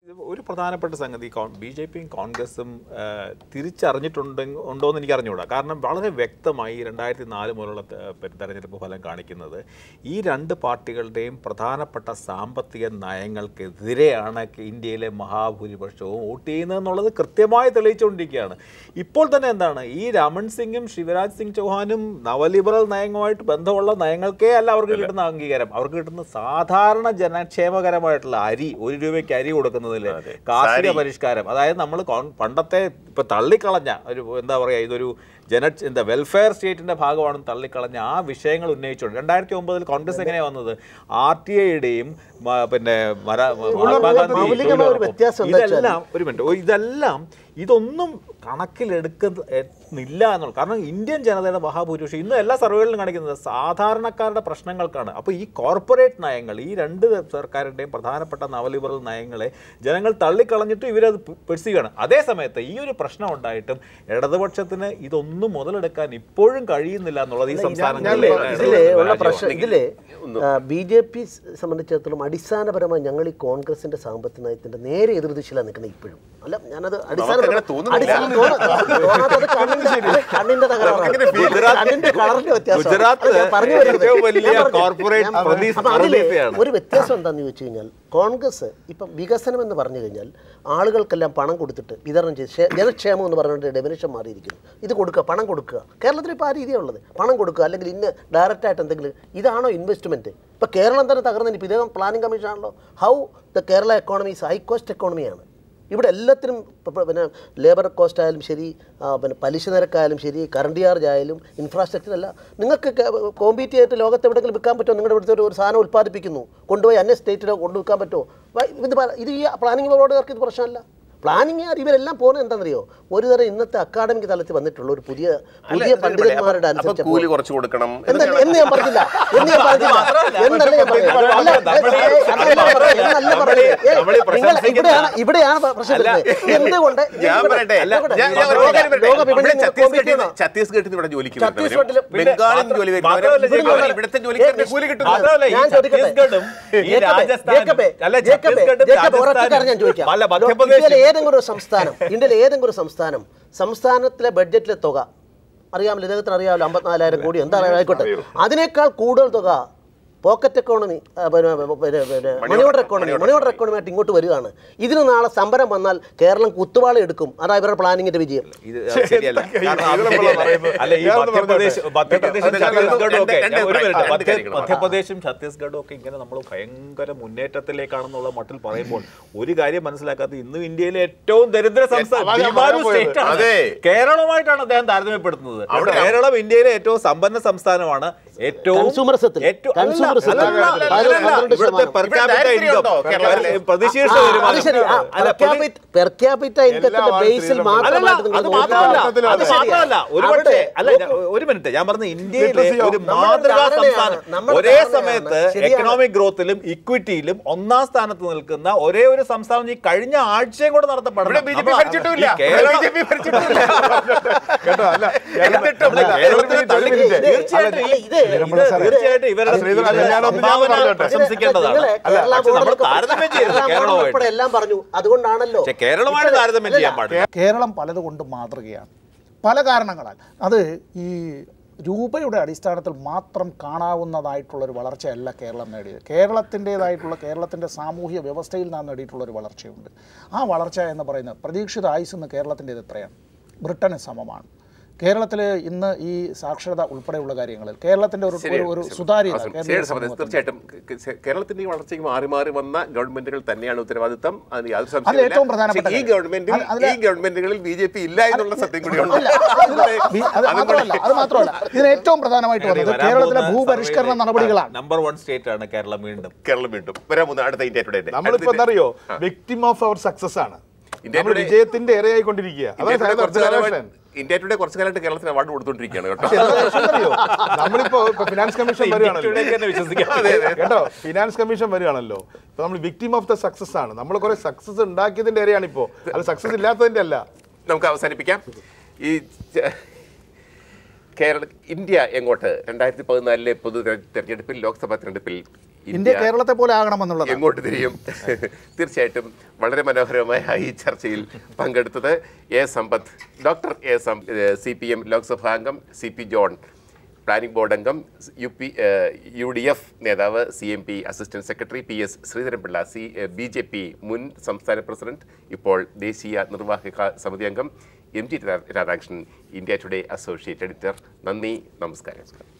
ഇത് ഒരു പ്രധാനപ്പെട്ട സംഗതി ബി ജെ പിയും കോൺഗ്രസും ആ, തിരിച്ചറിഞ്ഞിട്ടുണ്ട് ഉണ്ടോ എന്ന് എനിക്ക് അറിഞ്ഞുകൂടാ കാരണം വളരെ വ്യക്തമായി രണ്ടായിരത്തി നാല് മുതലുള്ള ത- പ- തെരഞ്ഞെടുപ്പ് ഫലം കാണിക്കുന്നത് ഈ രണ്ട് പാർട്ടികളുടെയും പ്രധാനപ്പെട്ട സാമ്പത്തിക നയങ്ങൾക്കെതിരെയാണ് ഇന്ത്യയിലെ മഹാഭൂരിപക്ഷവും വോട്ട് ചെയ്യുന്നതെന്നുള്ളത് കൃത്യമായി തെളിയിച്ചുകൊണ്ടിരിക്കുകയാണ് ഇപ്പോൾ തന്നെ എന്താണ് ഈ രമൺ സിംഗും ശിവരാജ് സിംഗ് ചൗഹാനും നവലിബറൽ നയങ്ങളുമായിട്ട് ബന്ധമുള്ള നയങ്ങൾക്കേ അല്ല അവർക്ക് കിട്ടുന്ന അംഗീകാരം അവർക്ക് കിട്ടുന്ന സാധാരണ ജനക്ഷേമകരമായിട്ടുള്ള അരി ഒരു രൂപയ്ക്ക് അരി കൊടുക്കുന്നതിൽ കാർഷിക പരിഷ്കാരം അതായത് നമ്മൾ പണ്ടത്തെ ഇപ്പൊ തള്ളിക്കളഞ്ഞ ഒരു എന്താ പറയുക ഇതൊരു ജന എന്താ വെൽഫെയർ സ്റ്റേറ്റിന്റെ ഭാഗമാണെന്ന് തള്ളിക്കളഞ്ഞ ആ വിഷയങ്ങൾ ഉന്നയിച്ചുകൊണ്ട് രണ്ടായിരത്തി ഒമ്പതിൽ കോൺഗ്രസ് എങ്ങനെയാ വന്നത് ആർ ടി ഐയുടെയും പിന്നെ മര- മഹാത്മാഗാന്ധി മൗലികമായ ഒരു വ്യത്യാസം എന്താ വെച്ചാൽ ഇതെല്ലാം ഒരു മിനിറ്റ് ഇതെല്ലാം ഇതൊന്നും കണക്കിലെടുക്കുന്നില്ല എന്നുള്ള കാരണം ഇന്ത്യൻ ജനതയുടെ മഹാഭൂരിപക്ഷം ഇന്ന് എല്ലാ സർവേകളിലും കാണിക്കുന്നത് സാധാരണക്കാരുടെ പ്രശ്നങ്ങൾക്കാണ് അപ്പോൾ ഈ കോർപ്പറേറ്റ് നയങ്ങൾ ഈ രണ്ട് സർക്കാരിൻ്റെയും പ്രധാനപ്പെട്ട നവലിബറൽ നയങ്ങളെ ജനങ്ങൾ തള്ളിക്കളഞ്ഞിട്ട് ഇവരത് പെർസീവ് ചെയ്യണം അതേ സമയത്ത് ഈ ഒരു പ്രശ്നം ഉണ്ടായിട്ടും ഇടതുപക്ഷത്തിന് ഇതൊന്നും മുതലെടുക്കാൻ ഇപ്പോഴും കഴിയുന്നില്ല എന്നുള്ളത് ഈ സംസ്ഥാനങ്ങളിലെ ഇതിലെ ഉള്ള പ്രശ്നം രാജീവ്, ഇതിലെ ബി ജെ പി സംബന്ധിച്ചിടത്തോളം അടിസ്ഥാനപരമായി ഞങ്ങൾ ഈ കോൺഗ്രസിന്റെ സാമ്പത്തിക നയത്തിന്റെ നേരെ എതിർദിശയിലാണ് നിൽക്കുന്നത് ഇപ്പോഴും അല്ല ഞാനത് നമുക്കങ്ങനെ തോന്നുന്നില്ല. അടിസ്ഥാന- തോന്ന- തോന്നാത്തത് കണ്ണിന്റെ കണ്ണിന്റെ തകരാറാണ് കണ്ണിന്റെ കളറിന്റെ വ്യത്യാസം ഗുജറാത്ത് ഞാൻ പറഞ്ഞു വരുന്നത് ഏറ്റവും വലിയ ഞാൻ പറഞ്ഞു. corporate ഞാൻ പറഞ്ഞു. പ്രതീക്ഷ- അപ്പൊ അതില് പ്രതീക്ഷയാണ്. ഒരു വ്യത്യാസം എന്താണെന്ന് ചോദിച്ചു കഴിഞ്ഞാൽ കോൺഗ്രസ് ഇപ്പം വികസനം എന്ന് പറഞ്ഞു കഴിഞ്ഞാൽ ആളുകൾക്കെല്ലാം പണം കൊടുത്തിട്ട് വിതരണം ചെയ്ത് ക്ഷേ- ജനക്ഷേമം എന്ന് പറഞ്ഞിട്ട് ഡെഫിനേഷൻ മാറിയിരിക്കുന്നു ഇത് കൊടുക്കുക പണം കൊടുക്കുക കേരളത്തിൽ ഇപ്പോൾ ആ രീതിയാണ് ഉള്ളത് പണം കൊടുക്കുക അല്ലെങ്കിൽ ഇന്ന് ഡയറക്റ്റ് ആയിട്ട് എന്തെങ്കിലും ഇതാണോ ഇൻവെസ്റ്റ്മെൻറ്റ് ഇപ്പോൾ കേരളം തന്നെ തകർന്നതിന് ഇപ്പോൾ ഇതേ പ്ലാനിംഗ് കമ്മീഷൻ ആണല്ലോ how the Kerala economy is high cost എക്കോണമിയാണ് ഇവിടെ എല്ലാത്തിനും ഇപ്പൊ- ഇപ്പൊ പിന്നെ ലേബർ കോസ്റ്റ് ആയാലും ശരി ആ, പിന്നെ പലിശ നിരക്കായാലും ശരി കറണ്ട് ചാർജ് ആയാലും ഇൻഫ്രാസ്ട്രക്ചർ അല്ല നിങ്ങൾക്ക് കോമ്പീറ്റ് ചെയ്തിട്ട് ലോകത്ത് എവിടെയെങ്കിലും വിൽക്കാൻ പറ്റുമോ നിങ്ങളുടെ ഇവിടുത്തെ ഒരു- ഒരു സാധനം ഉൽപ്പാദിപ്പിക്കുന്നു കൊണ്ടുപോയി അന്യ സ്റ്റേറ്റിൽ കൊണ്ടു വിൽക്കാൻ പറ്റുമോ വൈ- ഇത് പ- ഇത് ഈ പ്ലാനിംഗ് ബോർഡുകാർക്ക് ഇത് പ്രശ്നമല്ല പ്ലാനിങ് ഇവരെല്ലാം പോകുന്നത് എന്താണെന്നറിയോ ഒരു തരം ഇന്നത്തെ അക്കാഡമിക് തലത്തിൽ വന്നിട്ടുള്ള ഒരു പുതിയ പുതിയ പണ്ഡിതന്മാരുടെ അപ്പൊ അനുസരിച്ച് കൂലി കുറച്ച് കൊടുക്കണം എന്ന് എന്ന് ഞാൻ പറഞ്ഞില്ല എന്ന് ഞാൻ പറഞ്ഞില്ല എന്നല്ല ഞാൻ പറഞ്ഞത് അല്ല ഏ, ഏ, അതല്ല പറഞ്ഞത്, എന്നല്ല പറഞ്ഞത് ഏ, നമ്മളീ നിങ്ങൾ പ്രശംസിക്കുന്ന- ഇവിടെയാണ് ഇവിടെയാണ് പ്രശ്നം വരുന്നത് എന്തുകൊണ്ട് ഞാൻ പറയട്ടെ അല്ല, ഞാൻ- ഞാൻ ഒരു കാര്യം പറയട്ടെ. ലോക ഇവിടെ വിപണിയിൽ ഛത്തീസ്ഗഡിൽ compete നിന്ന് ഛത്തീസ്ഗഡിൽ നിന്ന് ഇവിടെ ജോലിക്ക് ഛത്തീസ്ഗഡിലും വരുന്നവരും ബംഗാളിൽ നിന്ന് ജോലി മാത്രമല്ല വരുന്നവരും ജയിക്കബേ, ഇവിടുത്തെ ജോലിക്കാരുടെ കൂലി കിട്ടുന്നു മാത്രമല്ല ഈ ഞാൻ ചോദിക്കട്ടെ? ഛത്തീസ്ഗഡും ഈ ജേക്കബേ, രാജസ്ഥാനും ജേക്കബേ, അല്ല ജേക്കബേ, ഛത്തീസ്ഗഡും ജേക്കബേ, ഒരൊറ്റ കാര്യം ഞാൻ ചോദിക്കാം. അല്ല ഇന്ത്യയിലെ മധ്യപ്രദേശ് ഏതെങ്കിലും ഒരു സംസ്ഥാനം ഇന്ത്യയിലെ ഏതെങ്കിലും ഒരു സംസ്ഥാനം സംസ്ഥാനത്തിലെ ബഡ്ജറ്റിലെ തുക അറിയാമല്ലോ ഇദ്ദേഹത്തിന് അറിയാമല്ലോ അമ്പത്തിനാലായിരം കോടി എന്താ ആയിക്കോട്ടെ അതിനേക്കാൾ കൂടുതൽ തുക പോക്കറ്റ് എക്കോണമി ആ, പിന്നെ, പിന്നെ, പിന്നെ, money order economy money order economy ആയിട്ട് ഇങ്ങോട്ട് വരികയാണ് ഇതിന് നാളെ സമരം വന്നാൽ കേരളം കുത്തുവാള എടുക്കും അതാ ഇവരുടെ പ്ലാനിങ്ങിന്റെ വിജയം ഇത് ശരിയല്ല കാരണം അത് ശരിയല്ല. അല്ല ഈ മധ്യപ്രദേശ് മധ്യപ്രദേശും കേട്ടോ, ഛത്തീസ്ഗഡും ഒക്കെ രണ്ട് ഒരു മിനിറ്റ് രണ്ട് മധ്യ- കാര്യങ്ങൾ. മധ്യപ്രദേശും ഛത്തീസ്ഗഡും ഒക്കെ ഇങ്ങനെ നമ്മൾ ഭയങ്കര മുന്നേറ്റത്തിലേക്കാണെന്നുള്ള മട്ടിൽ പറയുമ്പോൾ ഒരു കാര്യം മനസ്സിലാക്കാത്ത ഇന്നും ഇന്ത്യയിലെ ഏറ്റവും ദരിദ്ര സംസ്ഥാനം അതാ ഞാൻ ബീഹാറും പറയാൻ പോയത്. state ആണ്. അതെ. കേരളമായിട്ടാണ് അദ്ദേഹം താരതമ്യപ്പെടുത്തുന്നത് കേരളം ഇന്ത്യയിലെ ഏറ്റവും സമ്പന്ന സംസ്ഥാനമാണ് ഏറ്റവും Consumerism-ത്തിൽ. ഏറ്റവും അല്ല, Consumerism-ത്തിൽ. അല്ല, അല്ല, അതിൽ അല്ല, പന്ത്രണ്ട് ഇവിടുത്തെ ശതമാനം. per ഇവിടെ capita ദാരിദ്ര്യം income, ഉണ്ടോ കേരളത്തില്? പ്രതിശീർഷ ആ, അത് വരുമാനം. ശരി ആ, അല്ല, per capita- per capita income-ത്തിന്റെ എല്ലാ ബേസിൽ വാർത്തയിലും മാത്രമായിട്ട് അല്ലല്ല, നിങ്ങൾ അത് നോക്കുക. മാത്രമല്ല അത് അത് ശരിയാ. മാത്രമല്ല ഒരു അവിടെ പക്ഷേ അല്ല നോക്കൂ. ഞാൻ- ഒരു മിനിറ്റ് ഞാൻ പറഞ്ഞ ഇന്ത്യയിലെ Literacy ഒരു of- മാതൃകാ നമ്മുടെ സംസ്ഥാനം നമ്മുടെ ഒരേ ധാരണയാണ്. സമയത്ത് ശരിയാണ്. എക്കണോമിക് ഗ്രോത്തിലും ഇക്വിറ്റിയിലും ഒന്നാം സ്ഥാനത്ത് നിൽക്കുന്ന ഒരേ ഒരു സംസ്ഥാനം ഈ കഴിഞ്ഞ ആഴ്ചയും കൂടെ നടത്തപ്പെടണം ഇവിടെ ബി ജെ പി നമ്മൾ- ഭരിച്ചിട്ടുമില്ല ഈ കേരള- ബി ജെ പി ഭരിച്ചിട്ടില്ല കേട്ടോ അല്ല എന്നിട്ടും നമ്മള് കേരളത്തിലെ ഒരു തള്ളി- മിനിറ്റ്. തീർച്ചയായിട്ടും ഈ- ഇത് ഇത് തീർച്ചയായിട്ടും ഇവരുടെ ശ്രീധരൻ, ഇവരുടെ ഞാനൊന്ന് ഞാൻ സംഭാവന പറഞ്ഞോട്ടെ. പ്രശംസിക്കേണ്ടതാണ് നിങ്ങളെ അല്ല, കേരള പക്ഷെ നമ്മൾ ബോർഡിലൊക്കെ താരതമ്യം ചെയ്യരുത് കേരള ബോർഡ് കേരളമായിട്ട് ഉൾപ്പെടെ എല്ലാം പറഞ്ഞു അതുകൊണ്ടാണല്ലോ പക്ഷെ കേരളമായിട്ട് താരതമ്യം ചെയ്യാൻ പാടില്ല കേരളം പലതുകൊണ്ടും മാതൃകയാണ് പല കാരണങ്ങളാൽ അത് ഈ രൂപയുടെ അടിസ്ഥാനത്തിൽ മാത്രം കാണാവുന്നതായിട്ടുള്ളൊരു വളർച്ചയല്ല കേരളം നേടിയത് കേരളത്തിൻ്റേതായിട്ടുള്ള കേരളത്തിൻ്റെ സാമൂഹ്യ വ്യവസ്ഥയിൽ നാം നേടിയിട്ടുള്ളൊരു വളർച്ചയുണ്ട് ആ വളർച്ച എന്ന് പറയുന്നത് പ്രതീക്ഷിത ആയുസ് ഇന്ന് കേരളത്തിൻ്റേത് എത്രയാണ് ബ്രിട്ടന് സമമാണ് കേരളത്തിൽ ഇന്ന് ഈ സാക്ഷരത ഉൾപ്പെടെയുള്ള കാര്യങ്ങളിൽ കേരളത്തിൻ്റെ ഒരു ഒരു- ഒരു സുതാര്യത ശരിയാണ് കേരളീയ സമരം. സമൂഹത്തിൽ തീർച്ചയായിട്ടും കെ- കെ- കേരളത്തിന്റെ ഈ വളർച്ചയ്ക്ക് മാറി മാറി വന്ന ഗവൺമെന്റുകൾ തന്നെയാണ് ഉത്തരവാദിത്തം അതിന് യാതൊരു ഏറ്റവും സംശയമില്ല പ്രധാനപ്പെട്ട പക്ഷേ ഈ കാര്യം. ഗവൺമെന്റിൽ അത് അതില് ഈ ഗവൺമെന്റുകളിൽ ബി ജെ പി ഇല്ല എന്നുള്ള സത്യം കൂടിയുണ്ട് അല്ല, ബി- അത് മാത്രമല്ല അത് മാത്രമല്ല ഇതിന് ഏറ്റവും പ്രധാനമായിട്ട് വന്നത് കേരളത്തിലെ ഭൂപരിഷ്കരണ നടപടികളാണ് നമ്പർ വൺ സ്റ്റേറ്റ് ആണ് കേരളം വീണ്ടും കേരളം വീണ്ടും വരാൻ പോകുന്ന അടുത്ത ഇന്ത്യ ടുഡേ നമ്മളിപ്പോ എന്തറിയോ വിക്ടിം ഓഫ് അവർ സക്സസ് ആണ് ഇന്ത്യ നമ്മൾ today- വിജയത്തിന്റെ ഇരയായിക്കൊണ്ടിരിക്കുക ഇന്ത്യ ടുഡേ കുറച്ച് കാലമായിട്ട് അതാണ് ഇന്ത്യ ടുഡേ കുറച്ച് കാലമായിട്ട് കേരളത്തിന് അവാർഡ് കൊടുത്തോണ്ടിരിക്കുകയാണ് കേട്ടോ അറിയോ നമ്മളിപ്പോ ഇപ്പൊ ഫിനാൻസ് കമ്മീഷൻ വരികയാണല്ലോ ഇന്ത്യക്ക് തന്നെ വിശ്വസിക്കാം കേട്ടോ ഫിനാൻസ് കമ്മീഷൻ വരികയാണല്ലോ ഇപ്പൊ നമ്മൾ വിക്ടിം ഓഫ് ദ സക്സസ് ആണ് നമ്മൾ കുറെ സക്സസ് ഉണ്ടാക്കിയതിന്റെ ഇരയാണ് ഇപ്പോ അത് സക്സസ് ഇല്ലാത്തതിന്റെ അല്ല നമുക്ക് അവസാനിപ്പിക്കാം ഈ ച- കേരള ഇന്ത്യ എങ്ങോട്ട് രണ്ടായിരത്തി പതിനാലിലെ പൊതു തെര- തെരഞ്ഞെടുപ്പിൽ ലോക്സഭാ തെരഞ്ഞെടുപ്പിൽ ഇന്ത്യ കേരളത്തെ പോലെ ആകണമെന്നുള്ളത് എങ്ങോട്ട് തിരിയും തീർച്ചയായിട്ടും വളരെ മനോഹരമായ ഈ ചർച്ചയിൽ പങ്കെടുത്തത് എ സമ്പത്ത് ഡോക്ടർ എ സം സി പി എം ലോക്സഭാ അംഗം C P John planning board അംഗം U P U D F നേതാവ് C M P assistant secretary P S Sreedharan Pillai C B J P മുൻ സംസ്ഥാന പ്രസിഡന്റ് ഇപ്പോൾ ദേശീയ നിർവാഹക സമിതി അംഗം M G Radhakrishnan India Today associate editor നന്ദി നമസ്കാരം